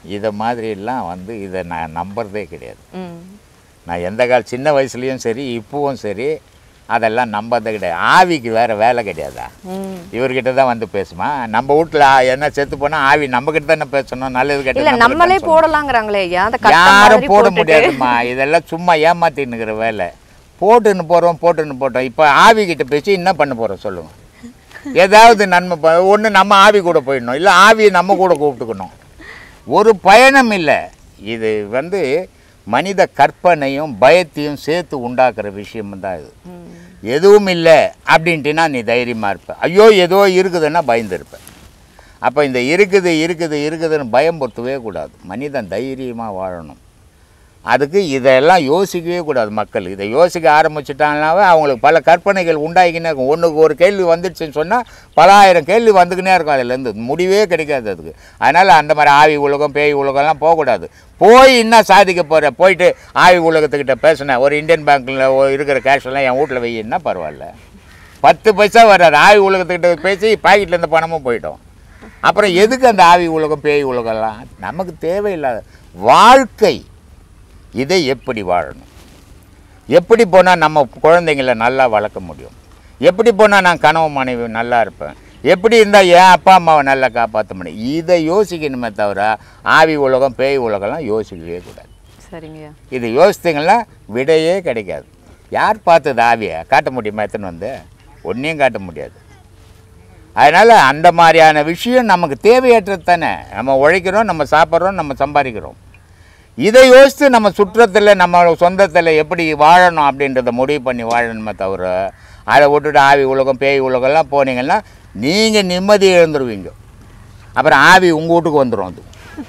இதை மாதிரிலாம் வந்து இதை நான் நம்புறதே கிடையாது ம் நான் எந்த கால சின்ன வயசுலேயும் சரி இப்போவும் சரி அதெல்லாம் நம்புறதே கிடையாது ஆவிக்கு வேறு வேலை கிடையாதா ம் இவர்கிட்ட தான் வந்து பேசுமா நம்ம வீட்டில் என்ன செத்து போனால் ஆவி நம்மக்கிட்ட தானே பேசணும் நல்லது இல்ல கெட்டது நம்மளே போடலாங்கிறாங்களே ஐயா அந்த கட்டம் யாரும் மாதிரி போட போட்டுட்டு முடியாதும்மா இதெல்லாம் சும்மா ஏமாத்தின்னுக்கிற வேலை போட்டுன்னு போகிறோம் போட்டுன்னு போட்டோம் இப்போ ஆவி கிட்ட பேசி என்ன பண்ண போகிறோம் சொல்லுங்க ஏதாவது நன்மை ஒன்று நம்ம ஆவி கூட போயிடணும் இல்லை ஆவியை நம்ம கூட கூப்பிட்டுக்கணும் ஒரு பயணம் இல்லை இது வந்து மனித கற்பனையும் பயத்தையும் சேர்த்து உண்டாக்குற விஷயம் தான் இது ம். எதுவும் இல்லை அப்படின்ட்டுனா நீ தைரியமாக இருப்ப ஐயோ ஏதோ இருக்குதுன்னா பயந்துருப்ப அப்போ இந்த இருக்குது இருக்குது இருக்குதுன்னு பயம் பொறுத்தவே கூடாது மனிதன் தைரியமாக வாழணும் அதுக்கு இதெல்லாம் யோசிக்கவே கூடாது மக்கள் இதை யோசிக்க ஆரம்பிச்சிட்டாங்கனாவே அவங்களுக்கு பல கற்பனைகள் உண்டாகிக்கினே இருக்கும் ஒன்றுக்கு ஒரு கேள்வி வந்துடுச்சுன்னு சொன்னால் பல ஆயிரம் கேள்வி வந்துக்கினே இருக்கும் அதுலேருந்து முடிவே கிடைக்காது அதுக்கு அதனால் அந்த மாதிரி ஆவி உலகம் பேய் உலகம்லாம் போகக்கூடாது போய் என்ன சாதிக்க போகிற போயிட்டு ஆவி உலகத்துக்கிட்ட பேசினேன் ஒரு இந்தியன் பேங்க்கில் இருக்கிற கேஷ் எல்லாம் என் வீட்டில் வையின்னா பரவாயில்ல பத்து பைசா வராது ஆவி உலகத்துக்கிட்ட பேசி பாக்கெட்டில் இருந்த பணமும் போயிடும் அப்புறம் எதுக்கு அந்த ஆவி உலகம் பேய் உலகம்லாம் நமக்கு தேவையில்லாத வாழ்க்கை இதை எப்படி வாழணும் எப்படி போனால் நம்ம குழந்தைங்கள நல்லா வளர்க்க முடியும் எப்படி போனால் நான் கனவு மனைவி நல்லா இருப்பேன் எப்படி இருந்தால் என் அப்பா அம்மாவை நல்லா காப்பாற்ற முடியும் இதை யோசிக்கணுமே தவிர ஆவி உலகம் பேய் உலகம்லாம் யோசிக்கவே கூடாது சரிங்கய்யா இது யோசித்தீங்கன்னா விடையே கிடைக்காது யார் பார்த்தது ஆவியை காட்ட முடியுமா எத்தனை வந்து ஒன்றையும் காட்ட முடியாது அதனால் அந்த மாதிரியான விஷயம் நமக்கு தேவையற்றது தானே நம்ம உழைக்கிறோம் நம்ம சாப்பிட்றோம் நம்ம சம்பாதிக்கிறோம் இதை யோசித்து நம்ம சுற்றத்தில் நம்ம சொந்தத்தில் எப்படி வாழணும் அப்படின்றத முடிவு பண்ணி வாழணுமே தவிர அதை விட்டுட்டு ஆவி உலகம் பேய் உலகம்லாம் போனீங்கன்னா நீங்கள் நிம்மதி இழந்துருவீங்க அப்புறம் ஆவி உங்கள் வீட்டுக்கு வந்துடும் அது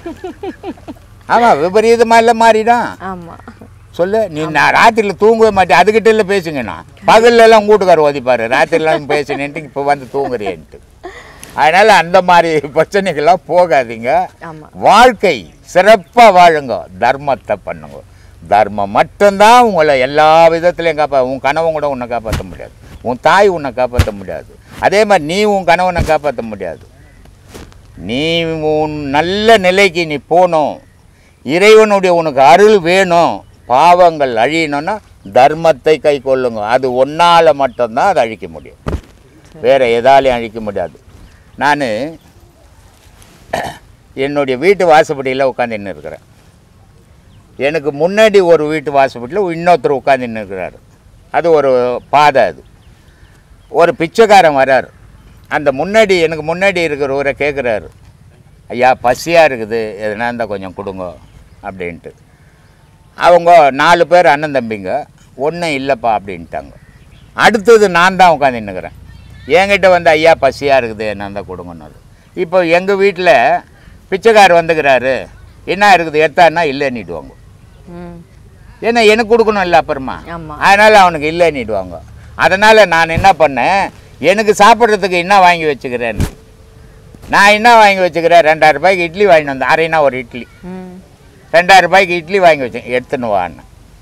ஆமாம் விபரீதமாக இல்லை மாறிடும் ஆமா சொல்லு நீ நான் ராத்திரியில் தூங்கவே மாட்டேன் அதுக்கிட்ட இல்லை பேசுங்க நான் பகல்ல எல்லாம் கூட்டுக்கார ஒதிப்பார் ராத்திரிலாம் பேசினேன்ட்டு இப்போ வந்து தூங்குறேன்ட்டு அதனால் அந்த மாதிரி பிரச்சனைகள்லாம் போகாதீங்க ஆமா வாழ்க்கை சிறப்பாக வாழுங்க தர்மத்தை பண்ணுங்க தர்மம் மட்டும்தான் உங்களை எல்லா விதத்துலையும் காப்பா உன் கணவன் கூட உன்னை காப்பாற்ற முடியாது உன் தாய் உன்னை காப்பாற்ற முடியாது அதே மாதிரி நீ உன் கணவனை காப்பாற்ற முடியாது நீ உன் நல்ல நிலைக்கு நீ போகணும் இறைவனுடைய உனக்கு அருள் வேணும் பாவங்கள் அழியணும்னா தர்மத்தை கை கொள்ளுங்க அது ஒன்றால் மட்டும்தான் அதை அழிக்க முடியும் வேறு எதாலையும் அழிக்க முடியாது நான் என்னுடைய வீட்டு வாசப்படியில் உட்காந்துன்னு இருக்கிறேன் எனக்கு முன்னாடி ஒரு வீட்டு வாசப்படியில் இன்னொருத்தர் உட்காந்துன்னு இருக்கிறாரு அது ஒரு பாதை அது ஒரு பிச்சைக்காரன் வராரு அந்த முன்னாடி எனக்கு முன்னாடி இருக்கிறவரை கேட்குறாரு ஐயா பசியாக இருக்குது எதுனா இருந்தால் கொஞ்சம் கொடுங்க அப்படின்ட்டு அவங்க நாலு பேர் அண்ணன் தம்பிங்க ஒன்றும் இல்லைப்பா அப்படின்ட்டாங்க அடுத்தது நான் தான் உட்காந்துன்னுக்கிறேன் என்கிட்ட வந்து ஐயா பசியாக இருக்குது என்ன இருந்தால் கொடுங்கன்னாரு இப்போ எங்கள் வீட்டில் பிச்சைக்கார் வந்துக்கிறாரு என்ன இருக்குது எடுத்தான்னா இல்லைன்னிடுவாங்க ம் ஏன்னா எனக்கு கொடுக்கணும் இல்லை அப்புறமா ஆமா அதனால் அவனுக்கு இல்லைன்னிடுவாங்க அதனால் நான் என்ன பண்ணேன் எனக்கு சாப்பிட்றதுக்கு என்ன வாங்கி வச்சுக்கிறேன்னு நான் என்ன வாங்கி வச்சுக்கிறேன் ரெண்டாயிரம் ரூபாய்க்கு இட்லி வாங்கிட்டு வந்தேன் அரைனா ஒரு இட்லி ம் ரெண்டாயிரம் ரூபாய்க்கு இட்லி வாங்கி வச்சேன் எடுத்துன்னு வான்னு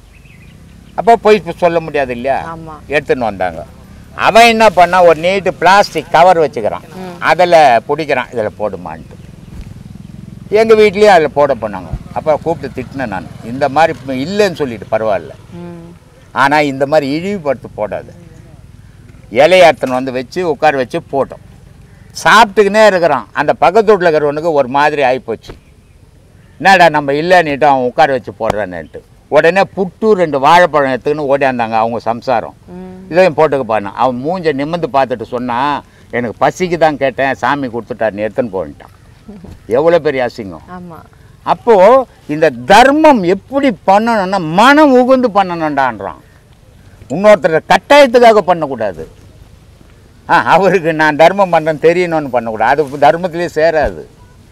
அப்போ போய் இப்ப சொல்ல முடியாது இல்லையா ஆமா எடுத்துன்னு வந்தாங்க அவன் என்ன பண்ணா ஒரு நீட்டு பிளாஸ்டிக் கவர் வச்சுக்கிறான் அதில் பிடிக்கிறான் இதில் போடுமான்ட்டு எங்கள் வீட்லேயும் அதில் போட பண்ணாங்க அப்போ கூப்பிட்டு திட்டினேன் நான் இந்த மாதிரி இப்ப இல்லைன்னு சொல்லிட்டு பரவாயில்ல ம் ஆனால் இந்த மாதிரி இழிவுபடுத்து போடாது இலையாத்தனை வந்து வச்சு உட்கார வச்சு போட்டோம் சாப்பிட்டுக்கினே இருக்கிறான் அந்த பக்கத்து வீட்டில் இருக்கிறவனுக்கு ஒரு மாதிரி ஆகிப்போச்சு என்னடா நம்ம இல்லைன்னுட்டு அவன் உட்கார வச்சு போடுறான்னுட்டு உடனே புட்டு ரெண்டு வாழைப்பழம் எடுத்துக்கின்னு ஓடியாந்தாங்க அவங்க சம்சாரம் ம் இதையும் போட்டுக்கப்பான்னு அவன் மூஞ்ச நிமிர்ந்து பார்த்துட்டு சொன்னான் எனக்கு பசிக்கு தான் கேட்டேன் சாமி கொடுத்துட்டார் நீ எடுத்துன்னு போன்ட்டான் எவ்வளோ பெரிய அசிங்கம் ஆமா அப்போது இந்த தர்மம் எப்படி பண்ணணும்னா மனம் உகுந்து பண்ணணும்டான்றான் இன்னொருத்தர் கட்டாயத்துக்காக பண்ணக்கூடாது ஆ அவருக்கு நான் தர்மம் பண்ணுறேன் தெரியணும்னு பண்ணக்கூடாது அது தர்மத்திலே சேராது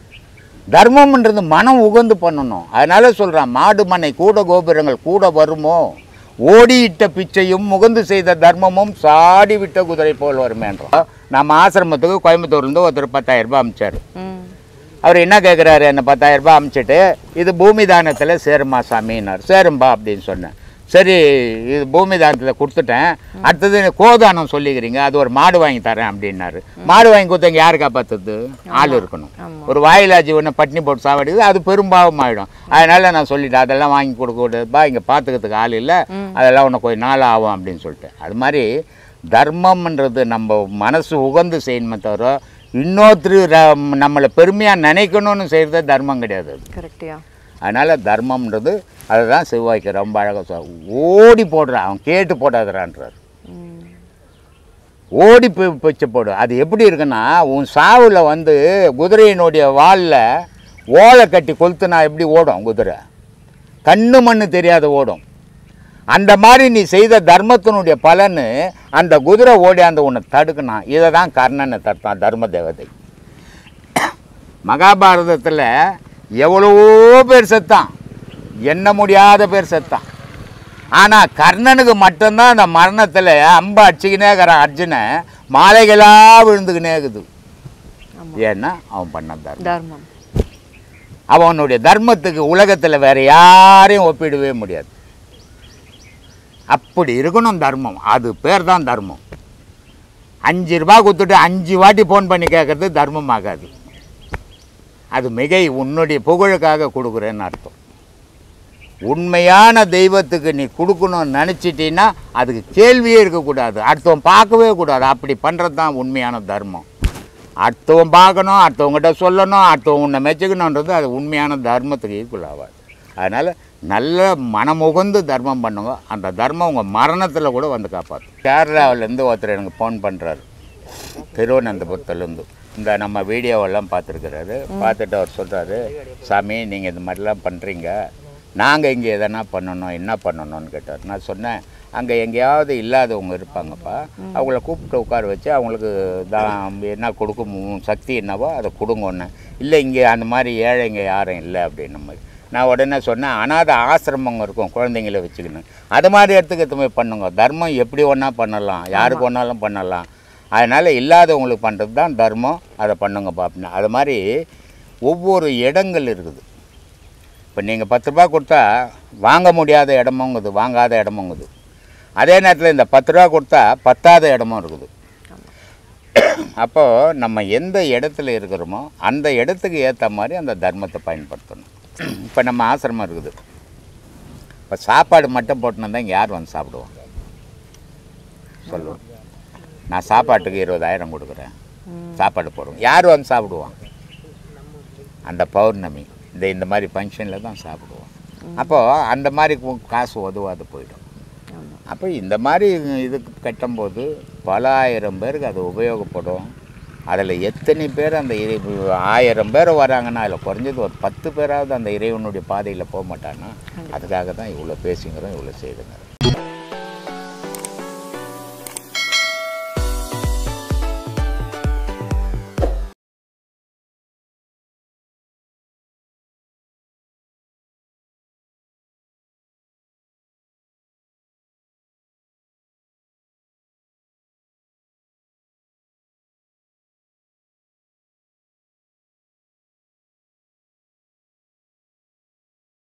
தர்மம்ன்றது மனம் உகந்து பண்ணணும் அதனால சொல்கிறான் மாடு மனை கூட கோபுரங்கள் கூட வருமோ ஓடியிட்ட பிச்சையும் முகந்து செய்த தர்மமும் சாடி விட்ட குதிரை போல் வருமேன்றோம் நம்ம ஆசிரமத்துக்கு கோயம்புத்தூர்லேருந்து ஒருத்தர் பத்தாயிரம் ரூபாய் அமிச்சார் ம் அவர் என்ன கேட்குறாரு என்ன பத்தாயிரம் ரூபாய் அமுச்சிட்டு இது பூமி தானத்தில் சேருமா சாமின்னார் சேரும்பா அப்படின்னு சொன்னேன் சரி இது பூமி தானத்தில் கொடுத்துட்டேன் அடுத்தது கோதானம் சொல்லிக்கிறீங்க அது ஒரு மாடு வாங்கி தரேன் அப்படின்னாரு மாடு வாங்கி கொடுத்தவங்க யாரு காப்பாற்றுறது ஆள் இருக்கணும் ஆமா. ஒரு வாயிலா ஜீவனை பட்டினி போட்டு சாவடிக்குது அது பெரும்பாவம் ஆகிடும் அதனால நான் சொல்லிட்டேன் அதெல்லாம் வாங்கி கொடுக்க கூடாதுப்பா இங்கே பார்த்துக்கிறதுக்கு ஆள் இல்லை அதெல்லாம் உனக்கு கொஞ்சம் நாள் ஆகும் அப்படின்னு சொல்லிட்டு அது மாதிரி தர்மம்ன்றது நம்ம மனசு உகந்து செய்யணுமே தவிர இன்னொருத்தர் ர- நம்மளை பெருமையாக நினைக்கணும்னு செய்கிறது தர்மம் கிடையாது அது கரெக்டியா அதனால் தர்மம்ன்றது அதுதான் செவ்வாய்க்கு ரொம்ப அழகாக சொல் ஓடி போடுறான் அவன் கேட்டு போடாதறான்றார் ம் ஓடி போய் பிச்சை போடு அது எப்படி இருக்குன்னா உன் சாவில் வந்து குதிரையினுடைய வாலில் ஓலை கட்டி கொளுத்துனா எப்படி ஓடும் குதிரை கண்ணு மண்ணு தெரியாத ஓடும் அந்த மாதிரி நீ செய்த தர்மத்தினுடைய பலன் அந்த குதிரை ஓடியாந்து உன்னை தடுக்கணும் இதை தான் கர்ணனை தடுத்தான் தர்ம தேவதை மகாபாரதத்தில் எவ்வளவோ பேர் செத்தான் எண்ண முடியாத பேர் செத்தான் ஆனால் கர்ணனுக்கு மட்டும்தான் அந்த மரணத்தில் அம்பு அடிச்சுக்கினே இருக்கிறான் அர்ஜுனை மாலைகளாக விழுந்துக்கினே இருக்குது ஆமா ஏன்னா அவன் பண்ண தர்மம் தர்மம் அவனுடைய தர்மத்துக்கு உலகத்தில் வேற யாரையும் ஒப்பிடவே முடியாது அப்படி இருக்கணும் தர்மம் அது பேர் தான் தர்மம் அஞ்சு ரூபா கொடுத்துட்டு அஞ்சு வாட்டி ஃபோன் பண்ணி கேட்கறது தர்மம் ஆகாது அது மிகை உன்னுடைய புகழுக்காக கொடுக்குறேன்னு அர்த்தம் உண்மையான தெய்வத்துக்கு நீ கொடுக்கணும்னு நினச்சிட்டீன்னா அதுக்கு கேள்வியே இருக்கக்கூடாது அடுத்தவன் பார்க்கவே கூடாது அப்படி பண்ணுறது தான் உண்மையான தர்மம் அடுத்தவன் பார்க்கணும் அடுத்தவங்ககிட்ட சொல்லணும் அடுத்தவன் உன்னை மெச்சுக்கணுன்றது அது உண்மையான தர்மத்துக்கு ஈக்குவல் ஆகாது அதனால் நல்ல மனமுகந்து தர்மம் பண்ணுங்க அந்த தர்மம் உங்கள் மரணத்தில் கூட வந்து காப்பாற்றும் கேரளாவிலேருந்து ஒருத்தர் எனக்கு ஃபோன் பண்ணுறாரு திருவனந்தபுரத்துலேருந்து இந்த நம்ம வீடியோவெல்லாம் பார்த்துருக்குறாரு பார்த்துட்டு அவர் சொல்கிறாரு சாமி நீங்கள் இந்த மாதிரிலாம் பண்ணுறீங்க நாங்கள் இங்கே எதனா பண்ணணும் என்ன பண்ணணும்னு கேட்டார் நான் சொன்னேன் அங்கே எங்கேயாவது இல்லாதவங்க இருப்பாங்கப்பா அவங்கள கூப்பிட்டு உட்கார வச்சு அவங்களுக்கு தான் என்ன கொடுக்கும் உன் சக்தி என்னவோ அதை கொடுங்க ஒன்று இல்லை இங்கே அந்த மாதிரி ஏழைங்க யாரும் இல்லை அப்படின்ன மாதிரி நான் உடனே சொன்னேன் அனாதை ஆசிரமங்க இருக்கும் குழந்தைங்கள வச்சுக்கணும் அது மாதிரி இடத்துக்கு எத்தனை போய் பண்ணுங்க தர்மம் எப்படி ஒன்றா பண்ணலாம் யாருக்கு ஒன்றாலும் பண்ணலாம் அதனால் இல்லாதவங்களுக்கு பண்ணுறது தான் தர்மம் அதை பண்ணுங்கப்பா அப்படின்னு அது மாதிரி ஒவ்வொரு இடங்கள் இருக்குது இப்போ நீங்கள் பத்து ரூபா கொடுத்தா வாங்க முடியாத இடமுங்குது வாங்காத இடமுங்குது அதே நேரத்தில் இந்த பத்து ரூபா கொடுத்தா பத்தாத இடமும் இருக்குது அப்போது நம்ம எந்த இடத்துல இருக்கிறோமோ அந்த இடத்துக்கு ஏற்ற மாதிரி அந்த தர்மத்தை பயன்படுத்தணும் இப்போ நம்ம ஆசிரமம் இருக்குது இப்போ சாப்பாடு மட்டும் போட்டுன்னு தான் இங்கே யார் வந்து சாப்பிடுவாங்க சொல்லுவோம் நான் சாப்பாட்டுக்கு இருபதாயிரம் கொடுக்குறேன் சாப்பாடு போடுவோம் யார் வந்து சாப்பிடுவான் அந்த பௌர்ணமி இந்த இந்த மாதிரி ஃபங்க்ஷனில் தான் சாப்பிடுவோம் அப்போது அந்த மாதிரி கு- காசு உதவாது போயிடும் ஆமா அப்போ இந்த மாதிரி இதுக்கு கட்டும்போது பல ஆயிரம் பேருக்கு அது உபயோகப்படும் அதில் எத்தனை பேர் அந்த இறை ஆயிரம் பேர் வராங்கன்னா அதில் குறைஞ்சது ஒரு பத்து பேராவது அந்த இறைவனுடைய பாதையில் போக மாட்டான்னா அதுக்காக தான் இவ்வளோ பேசிங்கிறோம் இவ்வளோ செய்துங்கிறோம்